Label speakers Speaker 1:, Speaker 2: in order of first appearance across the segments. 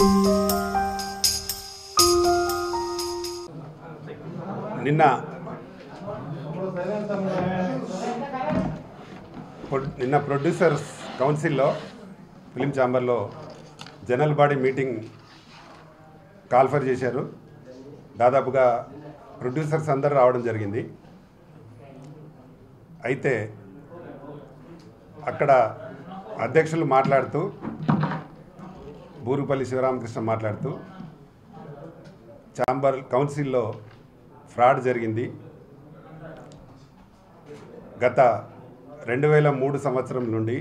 Speaker 1: నిన్న ప్రొ- నిన్న ప్రొడ్యూసర్స్ కౌన్సిల్లో ఫిలిం ఛాంబర్లో జనరల్ బాడీ మీటింగ్ కాల్ఫర్ చేశారు దాదాపుగా ప్రొడ్యూసర్స్ అందరూ రావడం జరిగింది అయితే అక్కడ అధ్యక్షులు మాట్లాడుతూ బూరుపల్లి శివరామకృష్ణ మాట్లాడుతూ ఛాంబర్ కౌన్సిల్లో ఫ్రాడ్ జరిగింది గత రెండు వేల మూడు సంవత్సరం నుండి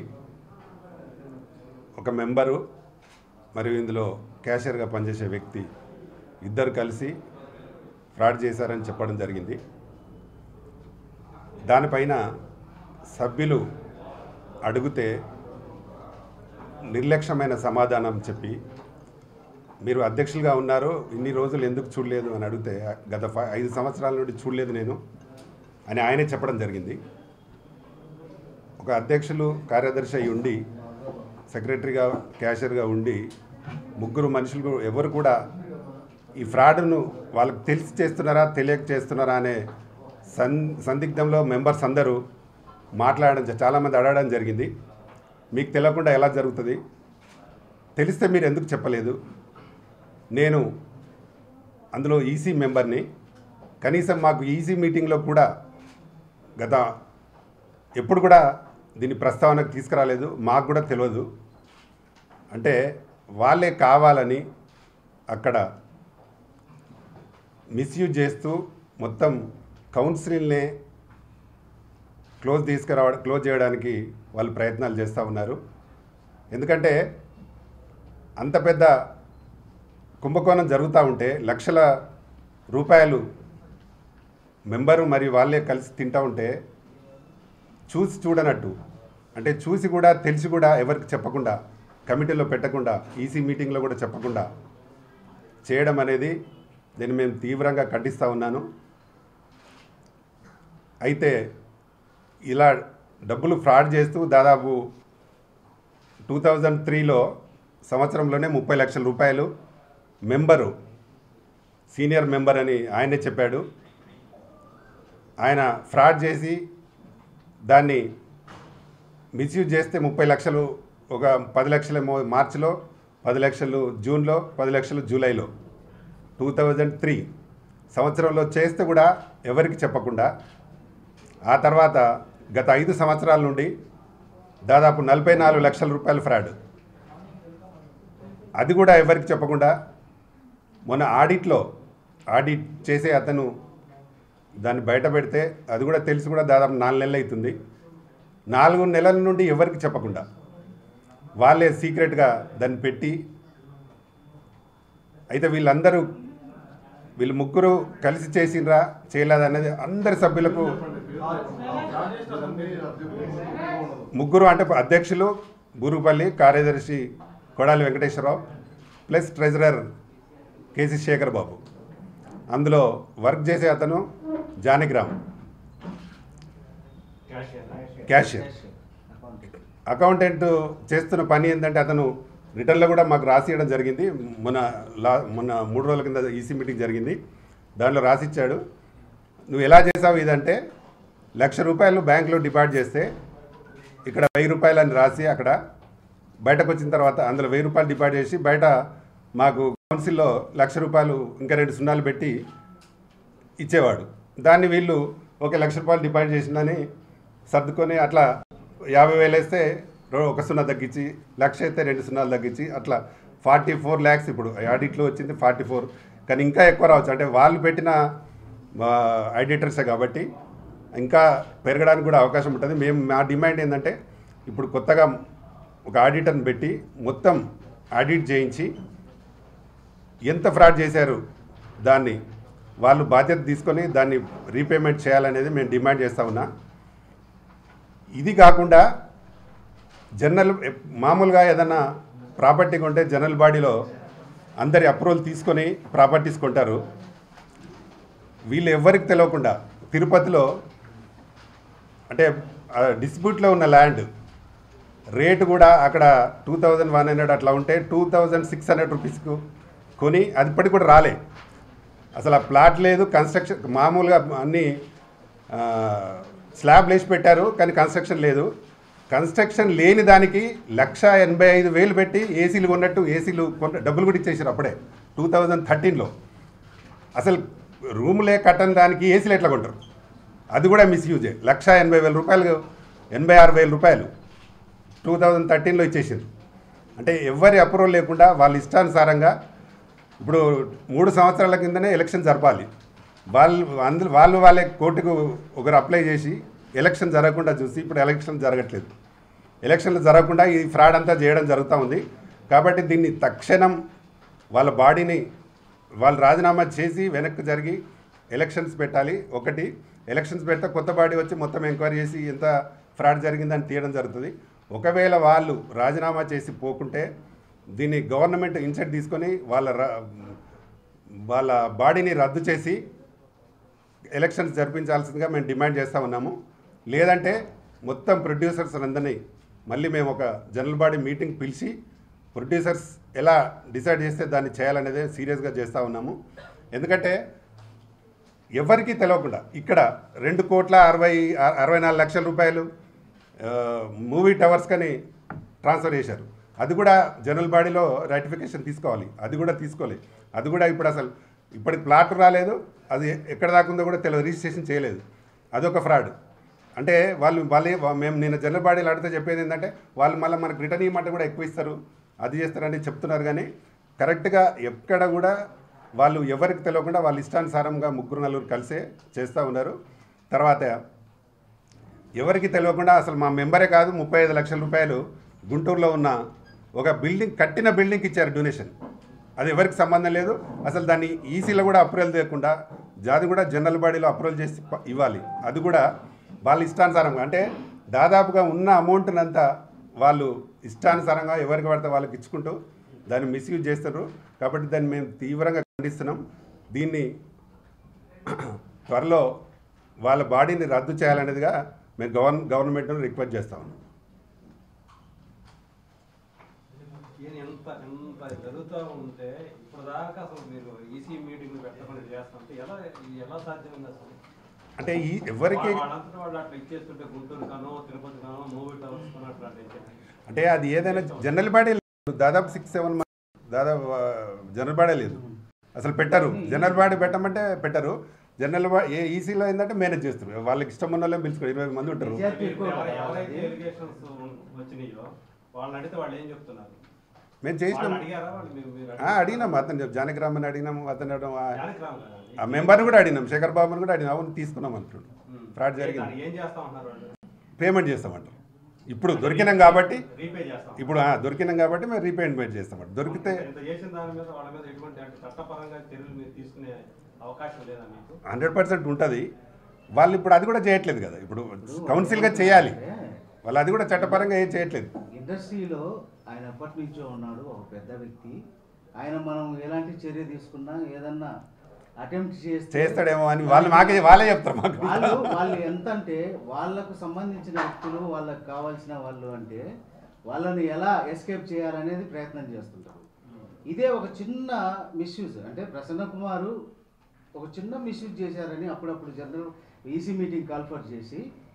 Speaker 1: ఒక మెంబరు మరియు ఇందులో క్యాషియర్గా పనిచేసే వ్యక్తి ఇద్దరు కలిసి ఫ్రాడ్ చేశారని చెప్పడం జరిగింది దానిపైన సభ్యులు అడిగితే నిర్లక్ష్యమైన సమాధానం చెప్పి మీరు అధ్యక్షులుగా ఉన్నారు ఇన్ని రోజులు ఎందుకు చూడలేదు అని అడిగితే గత ఫై ఐదు సంవత్సరాల నుండి చూడలేదు నేను అని ఆయనే చెప్పడం జరిగింది ఒక అధ్యక్షులు కార్యదర్శి అయి ఉండి సెక్రటరీగా క్యాషియర్గా ఉండి ముగ్గురు మనుషులు ఎవరు కూడా ఈ ఫ్రాడ్ను వాళ్ళకి తెలిసి చేస్తున్నారా తెలియక చేస్తున్నారా అనే సన్ సందిగ్ధంలో మెంబర్స్ అందరూ మాట్లాడడం జ- చాలామంది అడగడం జరిగింది మీకు తెలియకుండా ఎలా జరుగుతుంది తెలిస్తే మీరు ఎందుకు చెప్పలేదు నేను అందులో ఈసీ మెంబర్ని కనీసం మాకు ఈసీ మీటింగ్లో కూడా గత ఎప్పుడు కూడా దీని ప్రస్తావనకు తీసుకురాలేదు మాకు కూడా తెలియదు అంటే వాళ్ళే కావాలని అక్కడ మిస్యూజ్ చేస్తూ మొత్తం కౌన్సిల్నే క్లోజ్ తీసుకురావ క్లోజ్ చేయడానికి వాళ్ళు ప్రయత్నాలు చేస్తూ ఉన్నారు ఎందుకంటే అంత పెద్ద కుంభకోణం జరుగుతూ ఉంటే లక్షల రూపాయలు మెంబరు మరి వాళ్ళే కలిసి తింటూ ఉంటే చూసి చూడనట్టు అంటే చూసి కూడా తెలిసి కూడా ఎవరికి చెప్పకుండా కమిటీలో పెట్టకుండా ఈసీ మీటింగ్లో కూడా చెప్పకుండా చేయడం అనేది దీన్ని మేము తీవ్రంగా ఖండిస్తూ ఉన్నాను అయితే ఇలా డబ్బులు ఫ్రాడ్ చేస్తూ దాదాపు టూ థౌజండ్ త్రీలో సంవత్సరంలోనే ముప్పై లక్షల రూపాయలు మెంబరు సీనియర్ మెంబర్ అని ఆయనే చెప్పాడు ఆయన ఫ్రాడ్ చేసి దాన్ని మిస్యూజ్ చేస్తే ముప్పై లక్షలు ఒక పది లక్షలేమో మార్చిలో పది లక్షలు జూన్లో పది లక్షలు జూలైలో టూ థౌజండ్ త్రీ సంవత్సరంలో చేస్తే కూడా ఎవరికి చెప్పకుండా ఆ తర్వాత గత ఐదు సంవత్సరాల నుండి దాదాపు నలభై నాలుగు లక్షల రూపాయల ఫ్రాడ్ అది కూడా ఎవరికి చెప్పకుండా మొన్న ఆడిట్లో ఆడిట్ చేసే అతను దాన్ని బయట పెడితే అది కూడా తెలిసి కూడా దాదాపు నాలుగు నెలలు అవుతుంది నాలుగు నెలల నుండి ఎవరికి చెప్పకుండా వాళ్ళే సీక్రెట్గా దాన్ని పెట్టి అయితే వీళ్ళందరూ వీళ్ళు ముగ్గురు కలిసి చేసిండ్రా చేయలేదనేది అందరి సభ్యులకు ముగ్గురు అంటే అధ్యక్షులు బూరుగుపల్లి కార్యదర్శి Kodali Venkateswararao plus treasurer KC Shekar Babu అందులో వర్క్ చేసే అతను జానకిరామ్ క్యాషియర్ అకౌంటెంట్ చేస్తున్న పని ఏంటంటే అతను రిటర్న్లో కూడా మాకు రాసియడం జరిగింది మొన్న లా మొన్న మూడు రోజుల కింద ఈసీ మీటింగ్ జరిగింది దాంట్లో రాసిచ్చాడు నువ్వు ఎలా చేసావు ఇదంటే లక్ష రూపాయలు బ్యాంకులో డిపాజిట్ చేస్తే ఇక్కడ వెయ్యి రూపాయలు అని రాసి అక్కడ బయటకు వచ్చిన తర్వాత అందులో వెయ్యి రూపాయలు డిపాజిట్ చేసి బయట మాకు కౌన్సిల్లో లక్ష రూపాయలు ఇంకా రెండు సున్నాలు పెట్టి ఇచ్చేవాడు దాన్ని వీళ్ళు ఒక లక్ష రూపాయలు డిపాజిట్ చేసిందని సర్దుకొని అట్లా యాభై వేలు వేస్తే రో- ఒక సున్నా తగ్గించి లక్ష అయితే రెండు సున్నాలు తగ్గించి అట్లా ఫార్టీ ఫోర్ ల్యాక్స్ ఇప్పుడు ఆడిట్లో వచ్చింది ఫార్టీ ఫోర్ కానీ ఇంకా ఎక్కువ రావచ్చు అంటే వాళ్ళు పెట్టిన ఆడిటర్సే కాబట్టి ఇంకా పెరగడానికి కూడా అవకాశం ఉంటుంది మేము మా డిమాండ్ ఏంటంటే ఇప్పుడు కొత్తగా ఒక ఆడిటర్ని పెట్టి మొత్తం ఆడిట్ చేయించి ఎంత ఫ్రాడ్ చేశారు దాన్ని వాళ్ళు బాధ్యత తీసుకొని దాన్ని రీపేమెంట్ చేయాలనేది మేము డిమాండ్ చేస్తా ఉన్నా ఇది కాకుండా జనరల్ మామూలుగా ఏదైనా ప్రాపర్టీ కొంటే జనరల్ బాడీలో అందరి అప్రూవల్ తీసుకొని ప్రాపర్టీస్ కొంటారు వీళ్ళు ఎవ్వరికి తెలియకుండా తిరుపతిలో అంటే డిస్ప్యూట్లో ఉన్న ల్యాండ్ రేటు కూడా అక్కడ టూ థౌజండ్ వన్ హండ్రెడ్ అట్లా ఉంటే టూ థౌజండ్ సిక్స్ హండ్రెడ్ రూపీస్కు కొని అది ఇప్పటికి కూడా రాలే అసలు ఆ ప్లాట్ లేదు కన్స్ట్రక్షన్ మామూలుగా అన్ని ఆ, స్లాబ్ లేచి పెట్టారు కానీ కన్స్ట్రక్షన్ లేదు కన్స్ట్రక్షన్ లేని దానికి లక్ష ఎనభై ఐదు వేలు పెట్టి ఏసీలు కొన్నట్టు ఏసీలు కొన్న డబ్బులు కూడా ఇచ్చేసారు అప్పుడే టూ థౌజండ్ థర్టీన్లో అసలు రూములే కట్టని దానికి ఏసీలు ఎట్లా కొంటారు అది కూడా మిస్యూజే లక్ష ఎనభై వేల రూపాయలు ఎనభై ఆరు వేల రూపాయలు టూ థౌజండ్ థర్టీన్లో ఇచ్చేసారు అంటే ఎవరి అప్రూవల్ లేకుండా వాళ్ళ ఇష్టానుసారంగా ఇప్పుడు మూడు సంవత్సరాల కిందనే ఎలక్షన్ జరపాలి వాళ్ళు అందులో వాళ్ళు వాళ్ళే కోర్టుకు ఒకరు అప్లై చేసి ఎలక్షన్ జరగకుండా చూసి ఇప్పుడు ఎలక్షన్ జరగట్లేదు ఎలక్షన్లు జరగకుండా ఈ ఫ్రాడ్ అంతా చేయడం జరుగుతూ ఉంది కాబట్టి దీన్ని తక్షణం వాళ్ళ బాడీని వాళ్ళు రాజీనామా చేసి వెనక్కి జరిగి ఎలక్షన్స్ పెట్టాలి ఒకటి ఎలక్షన్స్ పెడితే కొత్త బాడీ వచ్చి మొత్తం ఎంక్వైరీ చేసి ఎంత ఫ్రాడ్ జరిగిందని తీయడం జరుగుతుంది ఒకవేళ వాళ్ళు రాజీనామా చేసి పోకుంటే దీన్ని గవర్నమెంట్ ఇన్సెట్ తీసుకొని వాళ్ళ రా- వాళ్ళ బాడీని రద్దు చేసి ఎలక్షన్స్ జరిపించాల్సిందిగా మేము డిమాండ్ చేస్తూ ఉన్నాము లేదంటే మొత్తం ప్రొడ్యూసర్స్ అందరినీ మళ్ళీ మేము ఒక జనరల్ బాడీ మీటింగ్ పిలిచి ప్రొడ్యూసర్స్ ఎలా డిసైడ్ చేస్తే దాన్ని చేయాలనేదే సీరియస్గా చేస్తూ ఉన్నాము ఎందుకంటే ఎవరికీ తెలియకుండా ఇక్కడ రెండు కోట్ల అరవై అ- అరవై నాలుగు లక్షల రూపాయలు ఆ, మూవీ టవర్స్ కని ట్రాన్స్ఫర్ చేశారు అది కూడా జనరల్ బాడీలో రాటిఫికేషన్ తీసుకోవాలి అది కూడా తీసుకోలేదు అది కూడా ఇప్పుడు అసలు ఇప్పటికి ప్లాట్ రాలేదు అది ఎక్కడ దాకా ఉందో కూడా తెలియదు రిజిస్ట్రేషన్ చేయలేదు అదొక ఫ్రాడ్ అంటే వాళ్ళు వాళ్ళే వా- మేము నేను జనరల్ బాడీలో అడిగితే చెప్పేది ఏంటంటే వాళ్ళు మళ్ళీ మనకు రిటర్న్ ఇవ్వమంటే కూడా ఎక్కువ ఇస్తారు అది చేస్తారని చెప్తున్నారు కానీ కరెక్ట్గా ఎక్కడ కూడా వాళ్ళు ఎవరికి తెలియకుండా వాళ్ళ ఇష్టానుసారంగా ముగ్గురు నలుగురు కలిసే చేస్తూ ఉన్నారు తర్వాత ఎవరికి తెలియకుండా అసలు మా మెంబరే కాదు ముప్పై ఐదు లక్షల రూపాయలు గుంటూరులో ఉన్న ఒక బిల్డింగ్ కట్టిన బిల్డింగ్కి ఇచ్చారు డొనేషన్ అది ఎవరికి సంబంధం లేదు అసలు దాన్ని ఈసీలో కూడా అప్రూవల్ చేయకుండా జాది కూడా జనరల్ బాడీలో అప్రూవల్ చేసి ప- ఇవ్వాలి అది కూడా వాళ్ళ ఇష్టానుసారంగా అంటే దాదాపుగా ఉన్న అమౌంట్నంతా వాళ్ళు ఇష్టానుసారంగా ఎవరికి పడితే వాళ్ళకి ఇచ్చుకుంటూ దాన్ని మిస్యూజ్ చేస్తారు కాబట్టి దాన్ని మేము తీవ్రంగా ఖండిస్తున్నాం దీన్ని త్వరలో వాళ్ళ బాడీని రద్దు చేయాలనేదిగా మేము గవర్న గవర్నమెంట్ను రిక్వెస్ట్ చేస్తా ఉన్నాం
Speaker 2: ఈయన ఎంత ఎంత జరుగుతూ ఉంటే ఇప్పుడు దాకా అసలు మీరు ఈసీ మీటింగ్ పెట్టకుండా చేస్తుంటే ఎలా ఇది ఎలా సాధ్యమైంది అసలు
Speaker 1: అంటే ఈ ఎవరికి
Speaker 2: వా- వాళ్ళంతటా వాళ్ళు అట్లా ఇచ్చేస్తుంటే గుంటూరు కానో తిరుపతి కానో మూవీ టవర్స్ కానో అట్లా అట్లా ఇచ్చేది.
Speaker 1: అంటే అది ఏదైనా జనరల్ బాడీ లేదు. దాదాపు సిక్స్ సెవెన్ మంత్ దాదాపు ఆ, జనరల్ బాడీ లేదు అసలు పెట్టరు జనరల్ బాడీ పెట్టమంటే పెట్టరు జనరల్ బా ఏ ఈసీలో ఏంటంటే మేనేజ్ చేస్తారు వాళ్ళకి ఇష్టం ఉన్న వాళ్ళని పిలుచుకో ఇరవై మంది ఉంటారు
Speaker 3: నిజాయితీ ఎక్కువ
Speaker 2: ఎవరు-
Speaker 3: కదా.
Speaker 2: ఎవరైతే ఎలిగేషన్స్ వచ్చినాయో వాళ్ళని అడిగితే వాళ్ళు ఏం చెప్తున్నారు
Speaker 1: మేము చేసినాం
Speaker 2: వాళ్ళు అడిగారా వాళ్ళు మీరు మీరు
Speaker 1: ఆ, అడిగినాం అతను జానకిరామని అడిగినాము అతను అడగడం, ఆ-
Speaker 2: జానకిరామ్ కదా అది.
Speaker 1: ఆ మెంబర్ని కూడా అడిగినాం శేఖర్ బాబుని కూడా అడిగినాం అవును తీసుకున్నాం అంటున్నాడు
Speaker 2: ఉమ్.
Speaker 1: ఫ్రాడ్ జరిగింది
Speaker 2: దాన్ని ఏం చేస్తా ఉన్నారు వాళ్ళు
Speaker 1: పేమెంట్ చేస్తామంటారు ఇప్పుడు దొరికినాం కాబట్టి
Speaker 2: రీపే చేస్తాం
Speaker 1: ఇప్పుడు ఆ, దొరికినాం కాబట్టి మేము రీపేమెంట్ చేస్తామంట దొరికితే
Speaker 2: ఇంత చేసిన దాని మీద వాళ్ళ మీద ఎటువంటి అంటే చట్టపరంగా చర్యలు మీరు తీసుకునే అవకాశం లేదా మీకు
Speaker 1: హండ్రెడ్ పర్సెంట్ ఉంటుంది వాళ్ళు ఇప్పుడు అది కూడా చేయట్లేదు కదా ఇప్పుడు కౌన్సిల్గా చేయాలి వాళ్ళు అది కూడా చట్టపరంగా ఏం చేయట్లేదు
Speaker 3: ఇండస్ట్రీలో ఆయన ఎప్పటి నుంచో ఉన్నాడు ఒక పెద్ద వ్యక్తి ఆయన మనం ఎలాంటి చర్య తీసుకున్నా ఏదన్నా అటెంప్ట్ చేస్తే
Speaker 1: చేస్తాడేమో అని వాళ్ళు మాకే వాళ్ళే చెప్తారు మాకు
Speaker 3: వాళ్ళు వాళ్ళు ఎంత అంటే వాళ్ళకు సంబంధించిన వ్యక్తులు వాళ్ళకి కావాల్సిన వాళ్ళు అంటే వాళ్ళని ఎలా ఎస్కేప్ చేయాలనేది ప్రయత్నం చేస్తుంటారు ఇదే ఒక చిన్న మిస్యూజ్ అంటే ప్రసన్న కుమారు ఒక చిన్న మిస్యూజ్ చేశారని అప్పుడప్పుడు జనరల్ ఈసీ మీటింగ్ కాల్ఫర్ చేసి